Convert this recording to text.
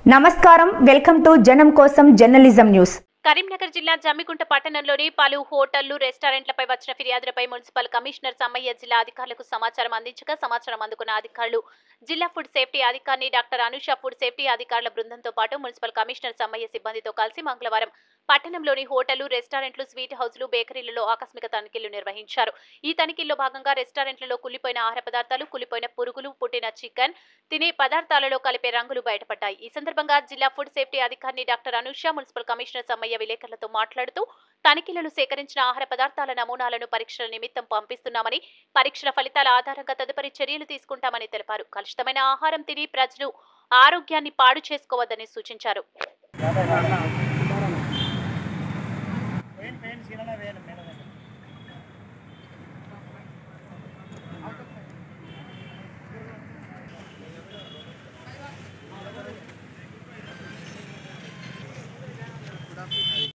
నమస్కారం welcome to జనం కోసం జర్నలిజం న్యూస్ కరీంనగర్ జిల్లా జమ్మికుంట పట్టణంలోని పలు హోటళ్లు రెస్టారెంట్లపై వచ్చిన ఫిర్యాదులపై మున్సిపల్ కమిషనర్ సమ్మయ్య జిల్లా అధికారులకు సమాచారం అందించగా సమాచారం అందుకున్న అధికారులు జిల్లా ఫుడ్ సేఫ్టీ అధికారిని డాక్టర్ అనుష ఫుడ్ సేఫ్టీ అధికారుల బృందంతో పాటు మున్సిపల్ కమిషనర్ సమ్మయ్య సిబ్బందితో కలిసి మంగళవారం పట్టణంలోని హోటళ్లు రెస్టారెంట్లు స్వీట్ హౌస్లు బేకరీలలో ఆకస్మిక తనిఖీలు నిర్వహించారు ఈ తనిఖీల్లో భాగంగా రెస్టారెంట్లలో కుళ్ళిపోయిన ఆహార పదార్థాలు కుళ్ళిపోయిన పురుగులు పుట్టిన చికెన్ తినే పదార్థాలలో కలిపే రంగులు బయటపడ్డాయి ఈ సందర్భంగా జిల్లా ఫుడ్ సేఫ్టీ అధికారిని doctor Anusha municipal commissioner Sammaiah విలేకరులతో మాట్లాడుతూ తనిఖీలలో సేకరించిన ఆహార పదార్థాల నమూనాలను పరీక్షల నిమిత్తం పంపిస్తున్నామని పరీక్షల ఫలితాల ఆధారంగా తదుపరి చర్యలు తీసుకుంటామని తెలిపారు కలుషితమైన ఆహారం తిని ప్రజలు ఆరోగ్యాన్ని పాడు చేసుకోవద్దని సూచించారు పెయింట్ పెయింట్ సీననే వేయాలి మేడం గుడ్ ఆఫ్టర్నూన్